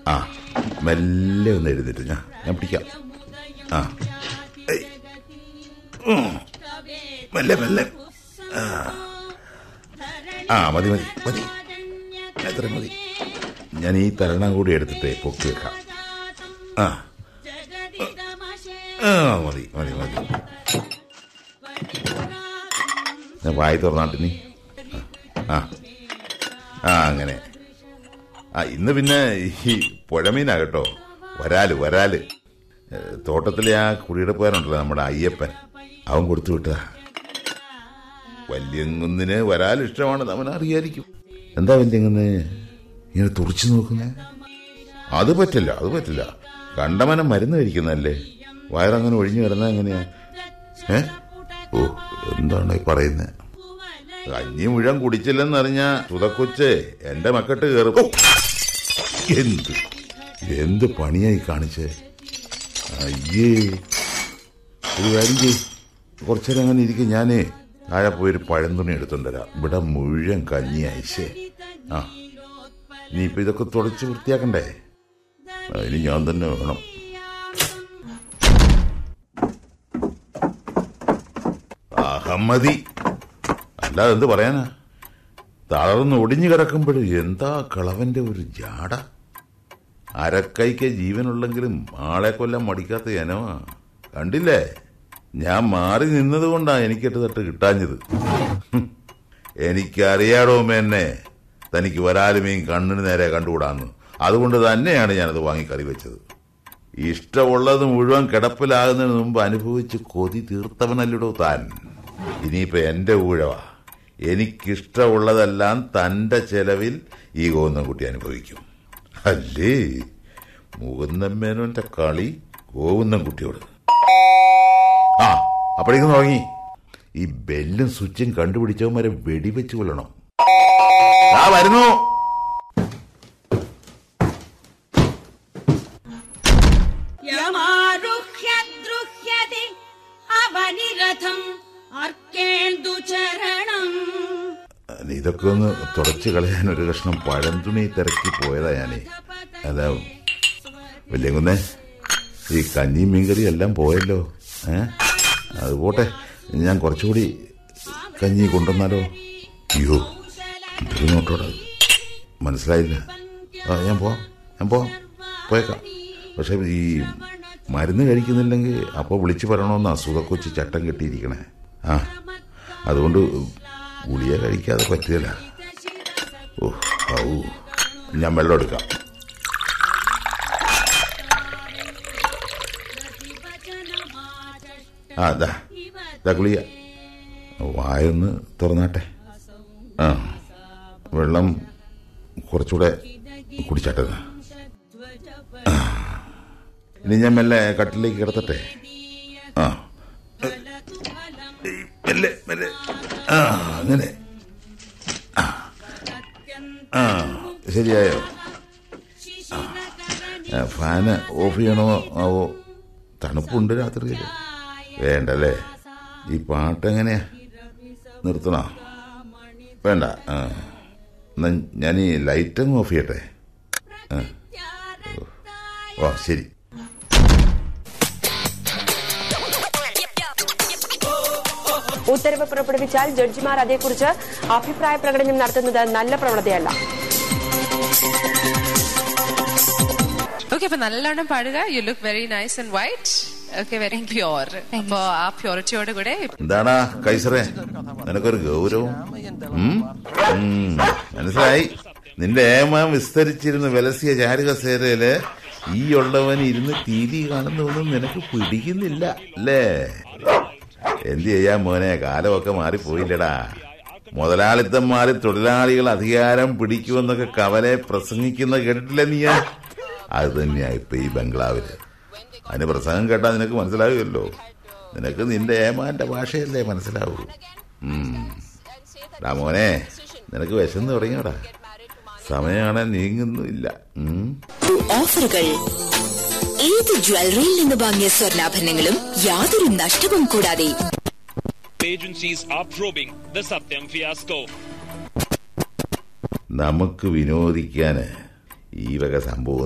ആ മെല്ലെ ഒന്ന് എഴുന്നേറ്റ് ഞാൻ ഞാൻ പിടിക്കാം ആ ഏയ്. ഉം. മെല്ലെ മെല്ലെ ആ ആ മതി മതി മതി എത്ര മതി ഞാൻ ഈ തരണം കൂടി എടുത്തിട്ട് പൊക്കി വെക്കാം ആ ആ മതി മതി മതി ഞാൻ വായി തുറന്നാട്ട് നീ ആ ആ അങ്ങനെ ആ ഇന്ന് പിന്നെ ഈ പുഴമീനാ കേട്ടോ വരാല് വരാല് ഏ, തോട്ടത്തിലെ ആ കുടിയെടുപ്പുകാരുണ്ടല്ലോ നമ്മുടെ അയ്യപ്പൻ അവൻ കൊടുത്തു വിട്ടതാ വല്യങ്ങുന്നിന് വരാൽ ഇഷ്ടമാണ് അവൻ അറിയായിരിക്കും എന്താ വല്യങ്ങുന്ന് ഇങ്ങനെ തുറച്ചു നോക്കുന്നേ അത് പറ്റില്ല അത് പറ്റില്ല കണ്ടമനം മരുന്ന് കഴിക്കുന്നതല്ലേ വയറങ്ങനെ ഒഴിഞ്ഞു കിടന്നാ എങ്ങനെയാ ഏ ഓ എന്താണ് ഈ പറയുന്നത് കഞ്ഞി മുഴം കുടിച്ചില്ലെന്നറിഞ്ഞ സുതക്കൊച്ച് എന്റെ മക്കട്ട് കയറും ഓ! എന്ത് എന്ത് പണിയായി കാണിച്ചേ അയ്യേ ഒരു കാര്യം ചെയ് കുറച്ചേരം അങ്ങനെ ഇരിക്കും ഞാനേ താഴെ പോയൊരു പഴംതുണി എടുത്തോണ്ട് വരാം ഇവിടെ മുഴുവൻ കഞ്ഞി അയച്ചേ ആ ഇനിയിപ്പോ ഇതൊക്കെ തുടച്ച് വൃത്തിയാക്കണ്ടേ അതിന് ഞാൻ തന്നെ വേണം അഹമ്മതി അല്ലാതെ എന്ത് പറയാനാ തളർന്ന് ഒടിഞ്ഞു കിടക്കുമ്പോൾ എന്താ കളവന്റെ ഒരു ജാട അരക്കൈക്ക് ജീവനുള്ളെങ്കിലും ആളെ കൊല്ലാൻ മടിക്കാത്ത ജനമാ കണ്ടില്ലേ ഞാൻ മാറി നിന്നത് കൊണ്ടാ എനിക്കെട്ട് തട്ട് കിട്ടാഞ്ഞത് ഹും. എനിക്കറിയാടോ മേന്നെ തനിക്ക് വരാലുമേയും കണ്ണിന് നേരെ കണ്ടുകൂടാന്ന് അതുകൊണ്ട് തന്നെയാണ് ഞാനത് വാങ്ങി കറി വെച്ചത് ഇഷ്ടമുള്ളത് മുഴുവൻ കിടപ്പിലാകുന്നതിന് മുമ്പ് അനുഭവിച്ച് കൊതി തീർത്തവനല്ലിടോ താൻ ഇനിയിപ്പോ എന്റെ ഊഴവാ എനിക്കിഷ്ടമുള്ളതെല്ലാം തന്റെ ചെലവിൽ ഈ ഗോവിന്ദൻകുട്ടി അനുഭവിക്കും അല്ലേ മുകുന്ദമ്മേനോന്റെ കളി ഗോവിന്ദൻകുട്ടിയോട് ആ അപ്പോഴേക്കും തുടങ്ങി ഈ ബെല്ലും സ്വിച്ചും കണ്ടുപിടിച്ചവന്മാരെ വെടിവെച്ച് കൊല്ലണം ആ വരുന്നു യമാരുഹ്യ ദ്രുഹ്യതി അവനിരഥം അർക്കേന്ദുചരണം ഇതൊക്കെ ഒന്ന് തുടച്ചു കളയാൻ ഒരു കഷ്ണം പഴം തുണി തിരക്കി പോയതാ ഞാനേ അതാ വലിയ കുന്നേ ഈ കഞ്ഞിയും മീൻകറി എല്ലാം പോയല്ലോ ഏ അത് പോട്ടെ ഞാൻ കുറച്ചുകൂടി കഞ്ഞി കൊണ്ടുവന്നാലോ അയ്യോ ഇതൊരു നോട്ടോടെ മനസ്സിലായില്ല ആ ഞാൻ പോവാം ഞാൻ പോവാം പോയേക്കാം പക്ഷെ ഈ മരുന്ന് കഴിക്കുന്നില്ലെങ്കിൽ അപ്പോൾ വിളിച്ചു പറയണമെന്ന് അസുഖക്കൊച്ച് ചട്ടം കെട്ടിയിരിക്കണേ ആ അതുകൊണ്ട് ഗുളിക കഴിക്കാതെ പറ്റുകയില്ല ഓ ഔ ഞാൻ വെള്ളം എടുക്കാം ആ ദാ ദാ ഗുളിക വായൊന്ന് തുറന്നാട്ടെ ആ വെള്ളം കുറച്ചുകൂടെ കുടിച്ചാട്ടെ ആ. ഇനി ഞാൻ മെല്ലെ കട്ടിലേക്ക് കിടത്തട്ടെ ആ ഏയ്, മെല്ലെ മെല്ലെ ആ അങ്ങനെ ആ ആ ശരിയായോ ആ, ഫാന് ഓഫ് ചെയ്യണോ ആവോ തണുപ്പുണ്ട് രാത്രിയിൽ വേണ്ടല്ലേ ഈ പാട്ടെങ്ങനെയാ നിർത്തണോ വേണ്ട ആ എന്നാ ഞാൻ ഈ ലൈറ്റ് അങ്ങ് ഓഫ് ചെയ്യട്ടെ ആ ഓ ശരി ഉത്തരവ് പുറപ്പെടുവിച്ചാൽ ജഡ്ജിമാർ അതേക്കുറിച്ച് അഭിപ്രായ പ്രകടനം നടത്തുന്നത് നല്ല പ്രവണതയല്ല ഓക്കെ അപ്പൊ നല്ലോണം പാടുക you look very nice and white okay very pure അപ്പൊ ആ പ്യൂരിറ്റിയോട് കൂടെ എന്താടാ കൈസറേ നിനക്കൊരു ഗൗരവം ഉം? ഉം, മനസ്സിലായി നിന്റെ ഏമാൻ വിസ്തരിച്ചിരുന്ന വിലസിയ ചാരുകസേരയില് ഈ ഉള്ളവൻ ഇരുന്ന് ടി വി കാണുന്നതൊന്നും നിനക്ക് പിടിക്കുന്നില്ല അല്ലേ എന്ത് ചെയ്യാ മോനെ കാലമൊക്കെ മാറിപ്പോയില്ലടാ മുതലാളിത്തം മാറി തൊഴിലാളികൾ അധികാരം പിടിക്കുമെന്നൊക്കെ കവലെ പ്രസംഗിക്കുന്ന കേട്ടിട്ടില്ല നീയാ അത് തന്നെയാ ഇപ്പൊ ഈ ബംഗ്ലാവില് അതിന് പ്രസംഗം കേട്ടാൽ നിനക്ക് മനസ്സിലാകുമല്ലോ നിനക്ക് നിന്റെ ഏമാന്റെ ഭാഷയല്ലേ മനസ്സിലാവൂ ഉം. ഡാ മോനെ നിനക്ക് വിശന്ന് തുടങ്ങിയോടാ സമയമാണെ നീങ്ങുന്നില്ല ഉം. ഓഫറുകൾ ഏത് ജ്വല്ലറിയിൽ നിന്ന് വാങ്ങിയ സ്വർണ്ണാഭരണങ്ങളും യാതൊരു നഷ്ടവും കൂടാതെ agencies are probing the Satyam fiasco. നമുക്ക് വിനോദിക്കാന് ഈ വക സംഭവം